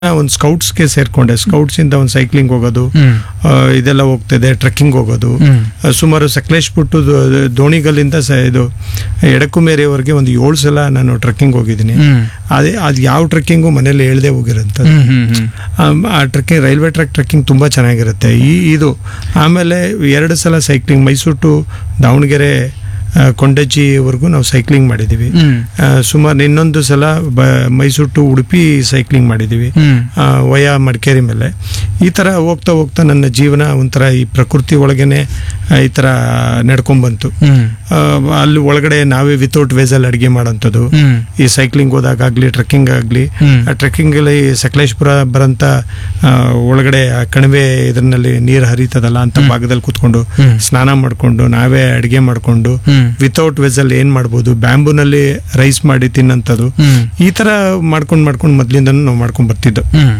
ಒಂದು ಸ್ಕೌಟ್ಸ್ಗೆ ಸೇರ್ಕೊಂಡೆ ಸ್ಕೌಟ್ಸ್ ಇಂದ ಒಂದು ಸೈಕ್ಲಿಂಗ್ ಹೋಗೋದು ಹ್ಮ್ ಆ, ಇದೆಲ್ಲ ಹೋಗ್ತಿದೆ ಟ್ರೆಕ್ಕಿಂಗ್ ಹೋಗೋದು ಹ್ಮ್ ಆ, ಸುಮಾರು ಸಕಲೇಶ್ ಬಿಟ್ಟು ದೋ- ದೋಣಿಗಲ್ಲಿಂದ ಸ ಇದು ಎಡಕುಮೇರಿಯವರೆಗೆ ಒಂದು ಏಳು ಸಲ ನಾನು ಟ್ರೆಕ್ಕಿಂಗ್ ಹೋಗಿದ್ದೀನಿ ಹ್ಮ್ ಅದೇ ಅದು ಯಾವ ಟ್ರೆಕ್ಕಿಂಗು ಮನೇಲಿ ಹೇಳ್ದೆ ಹೋಗಿರೋಂಥದ್ದು ಹ್ಮ್ ಹ್ಮ್ ಹ್ಮ್ ಆ- ಆ ಟ್ರೆಕ್ಕಿಂಗ್ ರೈಲ್ವೆ ಟ್ರ್ಯಾಕ್ ಟ್ರೆಕ್ಕಿಂಗ್ ತುಂಬ ಚೆನ್ನಾಗಿರುತ್ತೆ ಈ ಇದು ಆಮೇಲೆ ಎರಡು ಸಲ ಸೈಕ್ಲಿಂಗ್ ಮೈಸೂರು ಟು ದಾವಣಗೆರೆ ಆ, ಕೊಂಡಜ್ಜಿವರೆಗೂ ನಾವು ಸೈಕ್ಲಿಂಗ್ ಮಾಡಿದ್ದೀವಿ ಹ್ಮ್ ಸುಮಾರು ಇನ್ನೊಂದು ಸಲ ಬ ಮೈಸೂರು ಟು ಉಡುಪಿ ಸೈಕ್ಲಿಂಗ್ ಮಾಡಿದ್ದೀವಿ ಹ್ಮ್ ಆ, ವಯ ಮಡಿಕೇರಿ ಮೇಲೆ ಈ ಥರ ಹೋಗ್ತಾ ಹೋಗ್ತಾ ನನ್ನ ಜೀವನ ಒಂಥರ ಈ ಪ್ರಕೃತಿ ಒಳಗೇನೆ ಆ, ಈ ಥರ ನಡ್ಕೊಂಡ್ಬಂತು ಹ್ಮ್ ಆ, ಅಲ್ಲಿ ಒಳಗಡೆ ನಾವೇ ವಿತೌಟ್ ವೇಸಲ್ಲಿ ಅಡುಗೆ ಮಾಡೋಂಥದ್ದು ಹ್ಮ್ ಈ ಸೈಕ್ಲಿಂಗ್ ಹೋದಾಗಲಿ ಟ್ರೆಕ್ಕಿಂಗ್ ಆಗಲಿ ಹ್ಮ್. ಆ ಟ್ರೆಕ್ಕಿಂಗಲ್ಲಿ ಸಕಲೇಶ್ಪುರ ಬರೋಂಥ ಆ, ಒಳಗಡೆ ಆ ಕಣಿವೆ ಇದರಲ್ಲಿ ನೀರು ಹರಿತದಲ್ಲ ಅಂತ ಭಾಗದಲ್ಲಿ ಕೂತ್ಕೊಂಡು ಹ್ಮ್. ಸ್ನಾನ ಮಾಡಿಕೊಂಡು ನಾವೇ ಅಡುಗೆ ಮಾಡಿಕೊಂಡು ಹ್ಮ್ ವಿತೌಟ್ ವೆಜಲ್ ಏನು ಮಾಡ್ಬೋದು ಬ್ಯಾಂಬೂನಲ್ಲಿ ರೈಸ್ ಮಾಡಿ ತಿನ್ನಂಥದ್ದು ಹ್ಮ್ ಈ ಥರ ಮಾಡ್ಕೊಂಡು ಮಾಡ್ಕೊಂಡು ಮೊದಲಿಂದನೂ ನಾವು ಮಾಡ್ಕೊಂಡು ಬರ್ತಿದ್ದೋ ಹ್ಮ್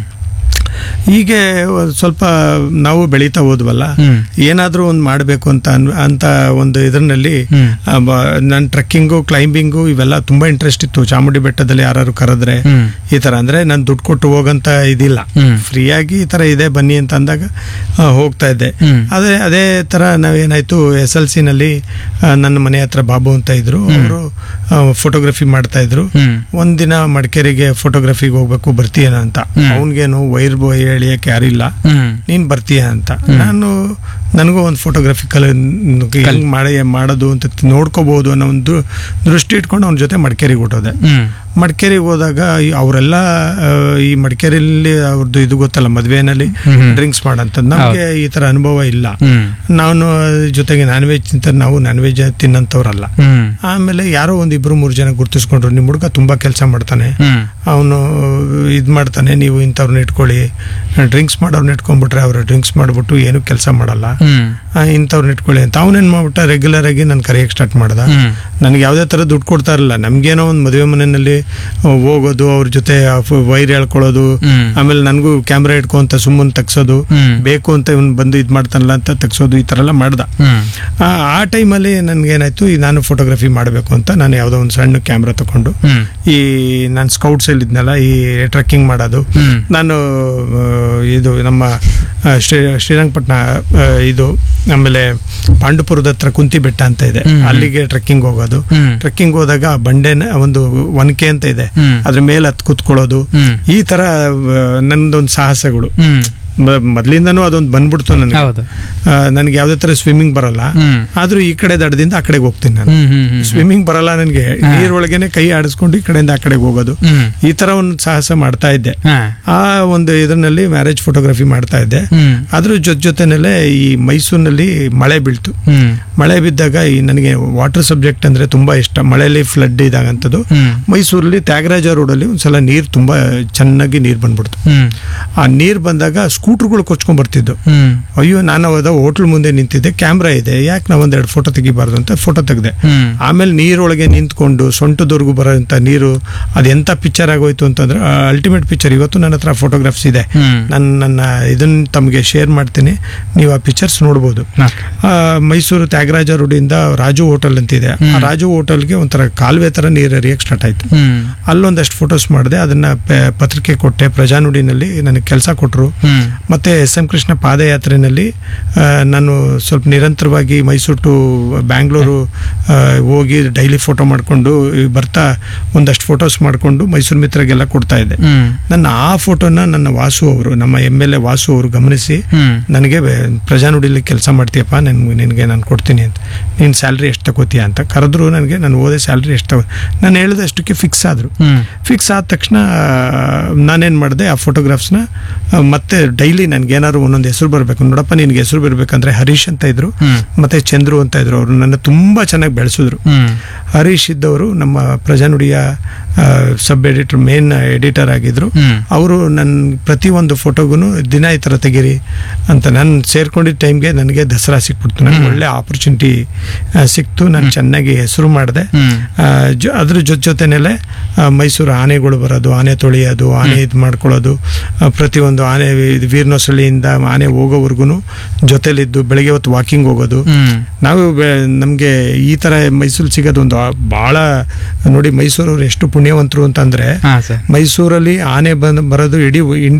ಹೀಗೆ ಒಂದ್ ಸ್ವಲ್ಪ ನಾವು ಬೆಳೀತಾ ಹೋದ್ವಲ್ಲ ಹ್ಮ್ ಏನಾದರೂ ಒಂದು ಮಾಡಬೇಕು ಅಂತ ಅನ್- ಅಂತ ಒಂದು ಇದರಲ್ಲಿ ಹ್ಮ್ ನನ್ನ ಟ್ರೆಕ್ಕಿಂಗು ಕ್ಲೈಂಬಿಂಗು ಇವೆಲ್ಲ ತುಂಬ ಇಂಟ್ರೆಸ್ಟ್ ಇತ್ತು ಚಾಮುಂಡಿ ಬೆಟ್ಟದಲ್ಲಿ ಯಾರು ಕರೆದ್ರೆ ಹ್ಮ್ ಈ ಥರ ಅಂದರೆ ನಾನು ದುಡ್ಡು ಕೊಟ್ಟು ಹೋಗಂತ ಇದಿಲ್ಲ ಹ್ಮ್ ಫ್ರೀಯಾಗಿ ಈ ಥರ ಇದೆ ಬನ್ನಿ ಅಂತ ಅಂದಾಗ ಆ, ಹೋಗ್ತಾ ಇದ್ದೆ ಹ್ಮ್ ಅದೇ ಅದೇ ಥರ ನಾವೇನಾಯಿತು ಎಸ್ ಎಲ್ ಸಿನಲ್ಲಿ ನನ್ನ ಮನೆ ಹತ್ರ ಬಾಬು ಅಂತ ಇದ್ರು ಅವರು ಫೋಟೋಗ್ರಫಿ ಮಾಡ್ತಾ ಇದ್ರು ಹ್ಮ್ ಒಂದಿನ ಮಡಿಕೇರಿಗೆ ಫೋಟೋಗ್ರಫಿಗೆ ಹೋಗ್ಬೇಕು ಬರ್ತೀಯನ ಅಂತ ಹ್ಮ್. ಅವನಿಗೇನು ವೈರ್ ಬಾಯ್ ಹೇಳಿಯಕ್ಕೆ ಯಾರಿಲ್ಲ ಹ್ಮ್ ನೀನ್ ಬರ್ತೀಯ ಅಂತ ನಾನು ನನಗೂ ಒಂದು ಫೋಟೋಗ್ರಫಿ ಕಲ ಹೆಂಗ್ ಮಾಡಿ ಮಾಡೋದು ಅಂತ ನೋಡ್ಕೋಬಹುದು ಅನ್ನೋ ಒಂದು ದೃಷ್ಟಿ ಇಟ್ಕೊಂಡು ಅವನ ಜೊತೆ ಮಡಿಕೇರಿಗೆ ಹೊಟ್ಟೋದೆ ಹ್ಮ್ ಮಡಿಕೇರಿಗೆ ಹೋದಾಗ ಈ- ಅವರೆಲ್ಲ ಆ, ಈ ಮಡಿಕೇರಿಯಲ್ಲಿ ಅವ್ರದ್ದು ಇದು ಗೊತ್ತಲ್ಲ ಮದ್ವೆನಲ್ಲಿ ಹ್ಮ್. ಡ್ರಿಂಕ್ಸ್ ಮಾಡೋಂಥದ್ದು ನಮಗೆ ಈ ತರ ಅನುಭವ ಇಲ್ಲ ಹ್ಮ್ ನಾನು ಜೊತೆಗೆ ನಾನ್ ವೆಜ್ ತಿಂತ ನಾವು ನಾನ್ ವೆಜ್ ತಿನ್ನಂಥವ್ರಲ್ಲ ಹ್ಮ್ ಆಮೇಲೆ ಯಾರೋ ಒಂದ್ ಇಬ್ರು ಮೂರು ಜನ ಗುರ್ತಿಸ್ಕೊಂಡ್ರು ನಿಮ್ಮ ಹುಡುಗ ತುಂಬಾ ಕೆಲಸ ಮಾಡ್ತಾನೆ ಹ್ಮ್ ಅವನು ಇದು ಮಾಡ್ತಾನೆ ನೀವು ಇಂಥವ್ರನ್ನ ಇಟ್ಕೊಳ್ಳಿ ಡ್ರಿಂಕ್ಸ್ ಮಾಡೋರ್ನ ಇಟ್ಕೊಂಡ್ಬಿಟ್ರೆ ಅವರು ಡ್ರಿಂಕ್ಸ್ ಮಾಡಿಬಿಟ್ಟು ಏನು ಕೆಲಸ ಮಾಡಲ್ಲ ಹ್ಮ್ ಆ, ಇಂಥವ್ರನ್ನ ಇಟ್ಕೊಳ್ಳಿ ಅಂತ ಅವನೇನು ಮಾಡ್ಬಿಟ್ಟ ರೆಗ್ಯುಲರ್ ಆಗಿ ನಾನು ಕರೆಯಕ್ಕೆ ಸ್ಟಾರ್ಟ್ ಮಾಡ್ದ ಹ್ಮ್ ನನಗೆ ಯಾವುದೇ ಥರ ದುಡ್ಡು ಕೊಡ್ತಾ ಇರಲಿಲ್ಲ ನಮಗೇನೋ ಒಂದು ಮದುವೆ ಮನೆಯಲ್ಲಿ ಹೋಗೋದು ಅವ್ರ ಜೊತೆ ವೈರ್ ಹೇಳ್ಕೊಳ್ಳೋದು ಹ್ಮ್ ಆಮೇಲೆ ನನಗೂ ಕ್ಯಾಮ್ರಾ ಇಟ್ಕೊಂತ ಸುಮ್ಮನೆ ತೆಗ್ಸೋದು ಹ್ಮ್ ಬೇಕು ಅಂತ ಇವ್ನು ಬಂದು ಇದು ಮಾಡ್ತಾನಲ್ಲ ಅಂತ ತೆಗ್ಸೋದು ಈ ಥರ ಎಲ್ಲ ಮಾಡ್ದ ಹ್ಮ್ ಆ ಆ ಟೈಮಲ್ಲಿ ನನಗೇನಾಯ್ತು ಈ ನಾನು ಫೋಟೋಗ್ರಫಿ ಮಾಡಬೇಕು ಅಂತ ನಾನು ಯಾವುದೋ ಒಂದು ಸಣ್ಣ ಕ್ಯಾಮ್ರಾ ತಗೊಂಡು ಹ್ಮ್ ಈ ನಾನು ಸ್ಕೌಟ್ಸ್ ಅಲ್ಲಿ ಇದ್ನಲ್ಲ ಈ ಟ್ರೆಕ್ಕಿಂಗ್ ಮಾಡೋದು ಹ್ಮ್ ನಾನು ಆ, ಇದು ನಮ್ಮ ಆ, ಶ್ರೀ ಶ್ರೀರಂಗಪಟ್ಟಣ ಆ, ಇದು ಆಮೇಲೆ ಪಾಂಡುಪುರದ ಹತ್ರ ಕುಂತಿ ಬೆಟ್ಟ ಅಂತ ಇದೆ ಹ್ಮ್. ಅಲ್ಲಿಗೆ ಟ್ರೆಕ್ಕಿಂಗ್ ಹೋಗೋದು ಹ್ಮ್ ಟ್ರೆಕ್ಕಿಂಗ್ ಹೋದಾಗ ಆ ಬಂಡೆನ ಒಂದು ಒನಕೆ ಅಂತ ಇದೆ ಹ್ಮ್ ಅದ್ರ ಮೇಲೆ ಹತ್ತು ಕುತ್ಕೊಳ್ಳೋದು ಹ್ಮ್ ಈ ತರ ಆ, ನನ್ನದೊಂದು ಸಾಹಸಗಳು ಹ್ಮ್ ಮ- ಮೊದ್ಲಿಂದನೂ ಅದೊಂದು ಬಂದ್ಬಿಡ್ತು ನನಗೆ ಹೌದು ಆ, ನನಗೆ ಯಾವುದೇ ತರ ಸ್ವಿಮ್ಮಿಂಗ್ ಬರಲ್ಲ ಹ್ಮ್ ಆದ್ರೂ ಈ ಕಡೆ ದಡದಿಂದ ಆ ಕಡೆಗೆ ಹೋಗ್ತೀನಿ ನಾನು ಹ್ಮ್ ಹ್ಮ್ ಹ್ಮ್ ಸ್ವಿಮ್ಮಿಂಗ್ ಬರಲ್ಲ ನನಗೆ ಹಾ. ನೀರೊಳಗೇನೆ ಕೈ ಆಡಿಸ್ಕೊಂಡು ಈ ಕಡೆಯಿಂದ ಆ ಕಡೆಗೆ ಹೋಗೋದು ಹ್ಮ್ ಈ ತರ ಒಂದು ಸಾಹಸ ಮಾಡ್ತಾ ಇದ್ದೆ ಹಾ ಆ ಒಂದು ಇದರಲ್ಲಿ ಮ್ಯಾರೇಜ್ ಫೋಟೋಗ್ರಫಿ ಮಾಡ್ತಾ ಇದ್ದೆ ಹ್ಮ್ ಅದ್ರ ಜೊತೆ ಜೊತೆನಲ್ಲೇ ಈ ಮೈಸೂರಿನಲ್ಲಿ ಮಳೆ ಬೀಳ್ತು ಹ್ಮ್ ಮಳೆ ಬಿದ್ದಾಗ ಈ ನನಗೆ ವಾಟರ್ ಸಬ್ಜೆಕ್ಟ್ ಅಂದ್ರೆ ತುಂಬಾ ಇಷ್ಟ ಮಳೆಯಲ್ಲಿ ಫ್ಲಡ್ ಇದಾಗಂಥದ್ದು ಹ್ಮ್ ಮೈಸೂರಲ್ಲಿ ತ್ಯಾಗರಾಜ ರೋಡಲ್ಲಿ ಒಂದ್ಸಲ ನೀರು ತುಂಬಾ ಚೆನ್ನಾಗಿ ನೀರು ಬಂದ್ಬಿಡ್ತು ಹ್ಮ್ ಆ ನೀರು ಬಂದಾಗ ಸ್ಕೂಟರ್ಗಳು ಕೊಚ್ಕೊಂಡ್ ಬರ್ತಿದ್ದು ಹ್ಮ್ ಅಯ್ಯೋ ನಾನು ಅದ ಹೋಟ್ಲ್ ಮುಂದೆ ನಿಂತಿದ್ದೆ ಕ್ಯಾಮ್ರಾ ಇದೆ ಯಾಕೆ ನಾವು ಒಂದೆರಡು ಫೋಟೋ ತೆಗಿಬಾರ್ದು ಅಂತ ಫೋಟೋ ತೆಗೆದೆ ಹ್ಮ್ ಆಮೇಲೆ ನೀರೊಳಗೆ ನಿಂತ್ಕೊಂಡು ಸೊಂಟದವರೆಗೂ ಬರೋಂಥ ನೀರು ಅದೆಂತ ಪಿಕ್ಚರ್ ಆಗೋಯ್ತು ಅಂತಂದ್ರೆ ಅಲ್ಟಿಮೇಟ್ ಪಿಕ್ಚರ್ ಇವತ್ತು ನನ್ನ ಹತ್ರ ಫೋಟೋಗ್ರಾಫ್ಸ್ ಇದೆ ಹ್ಮ್ ನಾನು ನನ್ನ ಇದನ್ನ ತಮಗೆ ಶೇರ್ ಮಾಡ್ತೀನಿ ನೀವು ಆ ಪಿಕ್ಚರ್ಸ್ ನೋಡ್ಬೋದು ಓಕೆ ಆ, ಮೈಸೂರು ತ್ಯಾಗರಾಜ ರೋಡಿಂದ ರಾಜು ಹೋಟೆಲ್ ಅಂತಿದೆ ಆ ಹ್ಮ್. ರಾಜು ಹೋಟೆಲ್ಗೆ ಒಂಥರ ಕಾಲುವೆ ಥರ ನೀರು ಹರಿಯಕ್ಕೆ ಸ್ಟಾರ್ಟ್ ಆಯ್ತು ಹ್ಮ್ ಅಲ್ಲೊಂದಷ್ಟು ಫೋಟೋಸ್ ಮಾಡಿದೆ ಅದನ್ನ ಪ- ಪತ್ರಿಕೆ ಕೊಟ್ಟೆ ಪ್ರಜಾನುಡಿನಲ್ಲಿ ನನಗೆ ಕೆಲಸ ಕೊಟ್ಟರು ಹ್ಮ್ ಮತ್ತೆ ಎಸ್ ಎಂ ಕೃಷ್ಣ ಪಾದಯಾತ್ರೆಯಲ್ಲಿ ಆ, ನಾನು ಸ್ವಲ್ಪ ನಿರಂತರವಾಗಿ ಮೈಸೂರು ಟು ಬ್ಯಾಂಗ್ಳೂರು ಆ, ಹೋಗಿ ಡೈಲಿ ಫೋಟೋ ಮಾಡಿಕೊಂಡು ಬರ್ತಾ ಒಂದಷ್ಟು ಫೋಟೋಸ್ ಮಾಡಿಕೊಂಡು ಮೈಸೂರು ಮಿತ್ರಗೆಲ್ಲ ಕೊಡ್ತಾ ಇದ್ದೆ ಹ್ಮ್ ನನ್ನ ಆ ಫೋಟೋನ ನನ್ನ ವಾಸು ಅವರು ನಮ್ಮ ಎಮ್ ಎಲ್ ಎ ವಾಸು ಅವರು ಗಮನಿಸಿ ಹ್ಮ್ ನನಗೆ ಬೆ- ಪ್ರಜಾನುಡಿಲಿ ಕೆಲಸ ಮಾಡ್ತೀಯಪ್ಪ ನನ್ಗೆ ನಿನಗೆ ನಾನು ಕೊಡ್ತೀನಿ ಅಂತ ನೀನು ಸ್ಯಾಲ್ರಿ ಎಷ್ಟು ತಗೋತೀಯ ಅಂತ ಕರೆದ್ರು ನನಗೆ ನಾನು ಓದೇ ಸ್ಯಾಲ್ರಿ ಎಷ್ಟು ತಗೋ ನಾನು ಹೇಳಿದಷ್ಟಕ್ಕೆ ಫಿಕ್ಸ್ ಆದರು ಹ್ಮ್ ಫಿಕ್ಸ್ ಆದ ತಕ್ಷಣ ನಾನೇನು ಮಾಡಿದೆ ಆ ಫೋಟೋಗ್ರಾಫ್ಸ್ನ ಮತ್ತೆ ಡೈಲಿ ನನಗೆ ಏನಾದ್ರು ಒಂದೊಂದು ಹೆಸರು ಬರಬೇಕು ನೋಡಪ್ಪ ನಿನಗೆ ಹೆಸರು ಬರಬೇಕಂದ್ರೆ ಹರೀಶ್ ಅಂತ ಇದ್ರು ಹ್ಮ್ ಮತ್ತೆ ಚಂದ್ರು ಅಂತ ಇದ್ರು ಅವರು ನನ್ನ ತುಂಬ ಚೆನ್ನಾಗಿ ಬೆಳೆಸಿದ್ರು ಹ್ಮ್ ಹರೀಶ್ ಇದ್ದವರು ನಮ್ಮ ಪ್ರಜಾನುಡಿಯ ಸಬ್ ಎಡಿಟರ್ ಮೇನ್ ಎಡಿಟರ್ ಆಗಿದ್ರು ಹ್ಮ್ ಅವರು ನನ್ನ ಪ್ರತಿಯೊಂದು ಫೋಟೋಗೂ ದಿನ ಈ ಥರ ತೆಗೀರಿ ಅಂತ ನಾನು ಸೇರ್ಕೊಂಡಿದ್ದ ಟೈಮ್ಗೆ ನನಗೆ ದಸರಾ ಸಿಕ್ಬಿಡ್ತು ನನಗೆ ಒಳ್ಳೆ ಆಪರ್ಚುನಿಟಿ ಸಿಕ್ತು ನಾನು ಚೆನ್ನಾಗಿ ಹೆಸರು ಮಾಡಿದೆ ಹ್ಮ್ ಆ, ಜೊ- ಅದ್ರ ಜೊತೆ ಜೊತೆನಲ್ಲೇ ಆ, ಮೈಸೂರು ಆನೆಗಳು ಬರೋದು ಆನೆ ತೊಳೆಯೋದು ಆನೆ ಇದು ಮಾಡ್ಕೊಳ್ಳೋದು ಆ, ಪ್ರತಿಯೊಂದು ಆನೆ ಇದು ವೀರನೊಸಳಿಯಿಂದ ಆನೆ ಹೋಗೋವರೆಗೂ ಜೊತೆಲಿದ್ದು ಬೆಳಗ್ಗೆ ಹೊತ್ತು ವಾಕಿಂಗ್ ಹೋಗೋದು ಹ್ಮ್ ನಾವು ನಮಗೆ ಈ ಥರ ಮೈಸೂರು ಸಿಗೋದು ಒಂದು ಭಾಳ ನೋಡಿ ಮೈಸೂರವ್ರು ಎಷ್ಟು ಪುಣ್ಯವಂತರು ಅಂತಂದರೆ ಹಾ ಸರ್ ಮೈಸೂರಲ್ಲಿ ಆನೆ ಬಂದು ಬರೋದು ಇಡೀ